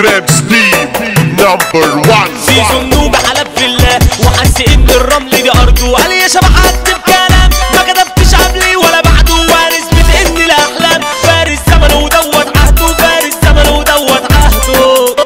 تراب ستيف نمبر 1 زيزو النوبة حلف بالله وحس ان الرمل دي ارضه قال يا شباب اكتب كلام ما كتبتش قبلي ولا بعده ونثبت ان الاحلام فارس زمن ودوت عهده فارس زمن ودوت عهده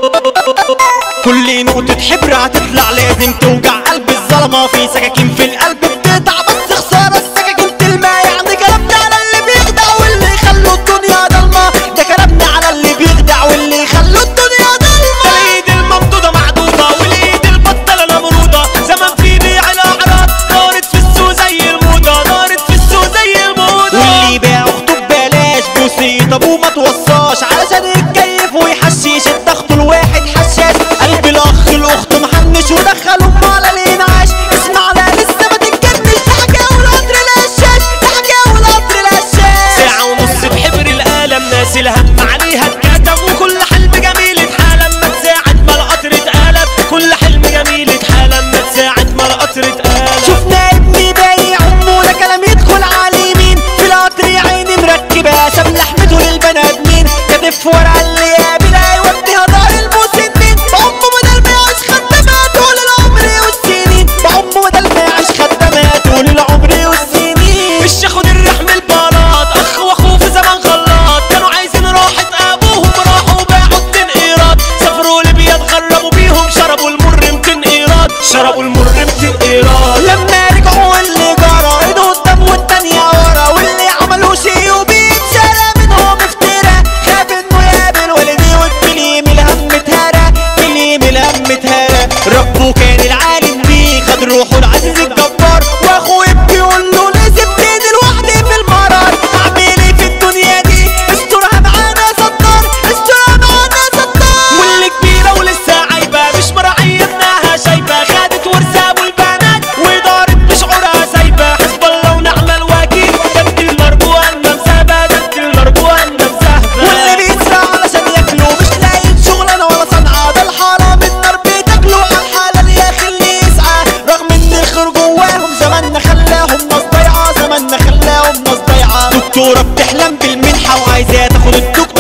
كل نقطة حبر هتطلع لازم توجع قلب الظلمة في سكاكين في القلب بتقطع بس خسارة السكاكين تلمع يعني كلامنا على اللي بيخدع واللي يخلوا الدنيا ضلمة ده كلامنا على اللي بيخدع واللي يخلوا الدنيا ضلمة الايد الممدودة معدودة والايد البطلة نمرودة زمان في بيع الاعراض نارت في السوق زي الموضة نارت في السوق زي الموضة واللي يبيع اخته ببلاش بوسيط ابوه ما توصاش علشان يتكيف ويحشيش الضغط الواحد حشاش قلب الاخ الاخت محنش ودخل امه على الانعاش اسمع لا لسه ما تتجنش ده حكاوي القطر القشاش ده حكاوي القطر القشاش ساعة ونص بحبر القلم ناس الهم عليها اتكتب وكل حلم جميل اتحلم ما تساعد ما القطر اتقلب كل حلم جميل اتحلم ما تساعد ما القطر اتقلب شفنا ابني بايع امه ده كلام يدخل على اليمين في القطر يا عيني مركبه ساب لحمته للبني ادمين كتف ورا اللي قابلها يوديها دار المسنين بأمه بدل ما يعيش خدامات طول العمر والسنين بأمه بدل ما يعيش خدامات طول العمر والسنين مش ياخد الرحم البلاط اخ واخوه في زمان غلط كانوا عايزين راحة ابوهم راحوا باعوا اتنين ايراد سافروا ليبيا اتغربوا بيهم شربوا المر 200 ايراد شربوا المر 200 ايراد لما رجعوا اللي جرى ايده قدام والتانية ورا واللي عملوا شي وبيتشرى منهم افترا خاف انه يقابل والدي والكليم الهم اتهرى كليم الهم اتهرى ربه كان العالم بيه خد روحه العزيز الجبار واخوه يبكي يقول له ليه سبتني لوحدي في المرار اعمل ايه في الدنيا دي استرها معانا ستار استرها معانا ستار واللي كبيرة ولسه عايبة مش مراعية ابنها شايبة خدت ورثة والبنات ودارت بشعورها سايبة حسب الله ونعم الوكيل جد المرجوة انها مسابة جد المرجوة انها مسابة واللي بيسرع علشان ياكلوا مش لاقيين شغلانة ولا صنعة ده الحرام النار بتاكلوا على الحلال يا اخي اللي يسعى رغم ان الخير جواهم زماننا خلاهم ناس ضايعة زماننا خلاهم ناس ضايعة دكتورة بتحلم بالمنحة وعايزاه تاخد الدكتور